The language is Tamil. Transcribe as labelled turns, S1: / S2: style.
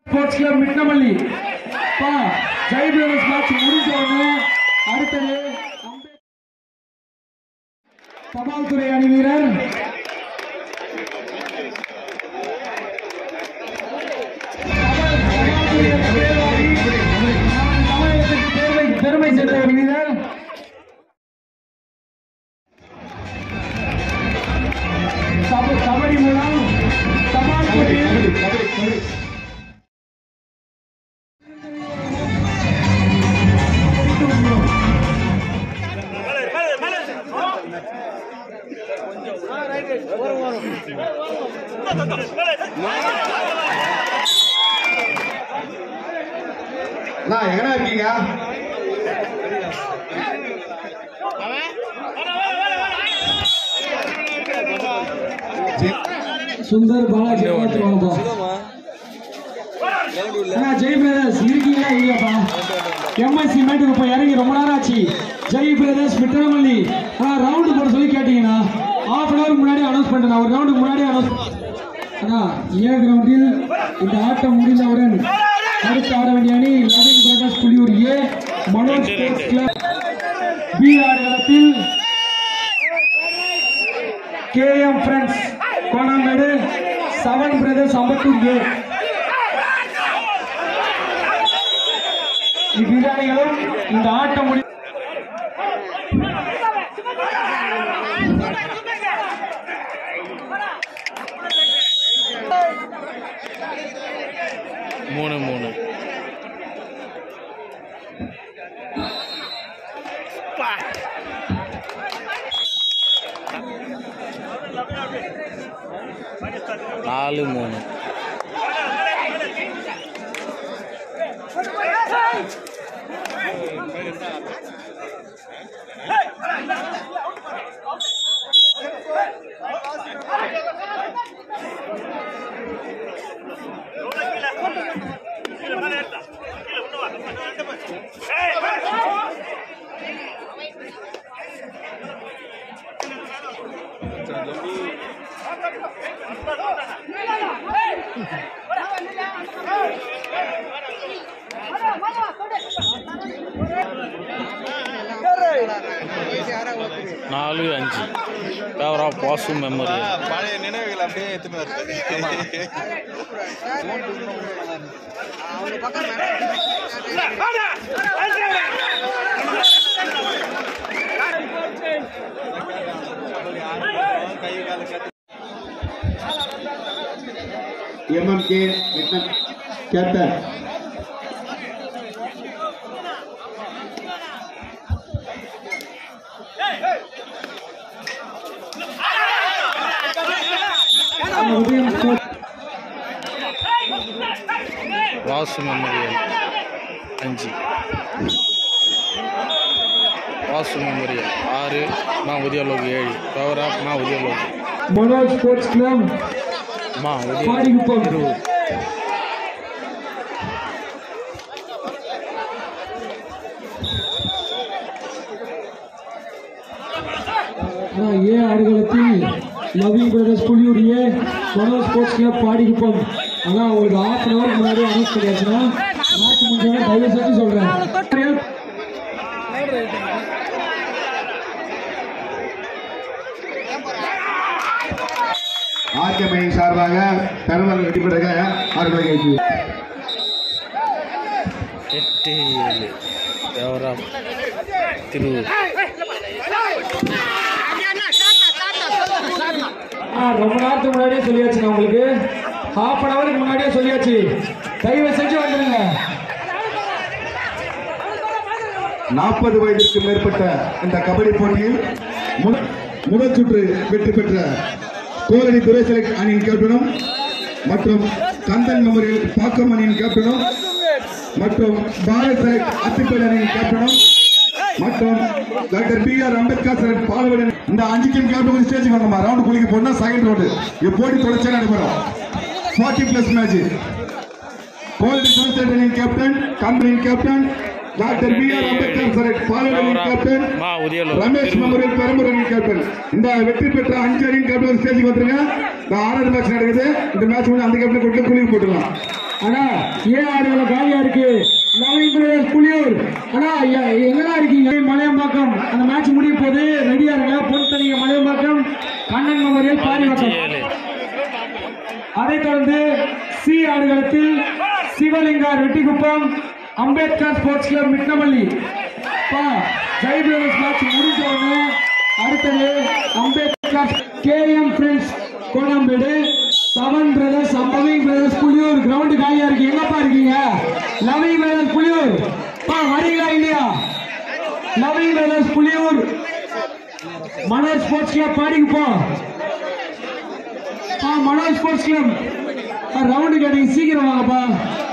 S1: ஸ்போர்ட்ஸ் கிளப் மிட்னமல்லி பா ஜெய் பிரதர்ஸ் மேட்ச் முடிஞ்ச உடனே அடுத்தது அம்பே- தபால் துறை அணி வீரர் தபால் துறை தேர்வாகி நமது தமிழகத்திற்கு பெருமை பெருமை சேர்த்த ஒரு வீரர் கப- கபடி மூலம் தபால் துறையில்
S2: நான் எங்கடா இருக்கீங்க
S1: சுந்தர் பாலாஜி பார்த்து வாங்கப்பா அண்ணா ஜெய் பிரதர்ஸ் இருக்கீங்களா இல்லையாப்பா எம்எஸ்சி மேட்டுக்கு போய் இறங்கி ரொம்ப நேரம் ஆச்சு ஜெய் பிரதர்ஸ் மிட்டரமல்லி அண்ணா ரவுண்டு போட சொல்லி கேட்டீங்கண்ணா ஹாஃப் அன் ஹவர் முன்னாடி அனௌன்ஸ் பண்ணிட்டேன் ஒரு ரவுண்டுக்கு முன்னாடி அனௌன்ஸ் அண்ணா ஏ கிரவுண்டில் இந்த ஆட்டம் முடிந்தவுடன் அடுத்து ஆட வேண்டிய அணி eleven brothers Puliyur A Manoj sports club B ஆடுகளத்தில் KM friends Konambedu seven brothers Ambattur A இவ்விராணிகளும் இந்த ஆட்டம் முடி
S3: மூணு மூணு நாலு மூணு நாலு அஞ்சு பேவர் ஆஃப் வாசு மெமோரியல்
S4: பழைய நினைவுகள் அப்படியே எடுத்துன்னு வருது கை கால கட்டு
S2: MMK captain
S1: Udhayam sports
S3: Vasu memorial அஞ்சு வாசு மெமோரியல் ஆறு மா உதயலோக் ஏழு பவர் ஆஃப் மா உதயலோக்
S1: மனோஜ் ஸ்போர்ட்ஸ் கிளப்
S3: மா உதய
S1: பாடிக்குப்பம்
S3: இருபது
S1: ஆனா ஏ ஆடுகளத்தில் loving brothers Puliyur A Manoj sports club Padikuppam ஆனா உங்களுக்கு ஹாஃப் அன் ஹவர் முன்னாடி அனௌன்ஸ் பண்ணியாச்சுன்னா மேட்ச் முடிஞ்சவங்க தயவு செஞ்சு சொல்றேன்
S2: ஆர்கேமை சார்பாக பெருமல் வெற்றி பெற்ற அவர்களை கைது
S3: எட்டு ஏழு பவர் ஆஃப் திருவூர்
S1: ஆ, ரொம்ப நேரத்துக்கு முன்னாடியே சொல்லியாச்சு நான் உங்களுக்கு ஹாஃப் அன் ஹவருக்கு முன்னாடியே சொல்லியாச்சு தயவு செஞ்சு வந்துருங்க
S2: நாற்பது வயதிற்கு மேற்பட்ட இந்த கபடி போட்டியில் முத- முதல் சுற்று வெற்றி பெற்ற கோலடி துரை செலக்ட் அணியின் கேப்டனும் மற்றும் கந்தன் மெமோரியல் பாக்கம் அணியின் கேப்டனும் மற்றும் பாரத் செலக்ட் அத்திப்பேட் அணியின் கேப்டனும் மற்றும் doctor B R Ambedkar select Palavan அணி- இந்த அஞ்சு டீம் கேப்டன் ஸ்டேஜுக்கு வாங்கம்மா ரவுண்ட் குளிக்க போனா செகண்ட் ரவுண்டு இது போட்டி தொடர்ச்சியாக நடைபெறும் ஃபார்ட்டி பிளஸ் மேட்ச் கோல்டு துறை கேப்டன் கம்பெனியின் captain doctor B R Ambedkar select Palavan captain
S3: மா உதயலோக்
S2: ரமேஷ்
S3: திருவூர்
S2: மெமோரியல் பெரம்பூர் அணி கேப்டன் இந்த வெற்றி பெற்ற அஞ்சு அணியின் கேப்டன் ஸ்டேஜுக்கு வந்துருங்க இந்த ஆறாவது மேட்ச் நடக்குது இந்த மேட்ச் முடிஞ்சு அந்த கேப்டன் கொடுத்து குளிக்கு போட்டுக்கலாம்
S1: அண்ணா ஏன் ஆடுகள காலியா இருக்கு லவனிங் பிரதர்ஸ் புலியூர் அண்ணா எ- எங்கடா இருக்கீங்க மலையம்பாக்கம் அந்த மேட்ச் முடிய போது ரெடியா இருங்க பொன் தனிங்க மலையம்பாக்கம் கண்ணன் மெமோரியல் பாரிவட்டம்
S3: ஏழு
S1: அதைத் தொடர்ந்து சி ஆடுகளத்தில் சிவலிங்கா ரெட்டிக்குப்பம் அம்பேத்கர் ஸ்போர்ட்ஸ் கிளப் மிட்னமல்லி பா ஜெய் பிரதர்ஸ் மேட்ச் முடிஞ்ச உடனே அடுத்தது Ambedkar KM friends Kodambedu seven brothers loving brothers Puliyur ground காலியா இருக்கு எங்கப்பா இருக்கீங்க லவிங் பிரதர்ஸ் புலியூர் பா வரீங்களா இல்லையா loving brothers Puliyur Malar sports club பாடிக்கு போ ஆ மனோஜ் ஸ்போர்ட்ஸ் கிளப் ரவுண்டு கேட்டீங்க சீக்கிரம் வாங்கப்பா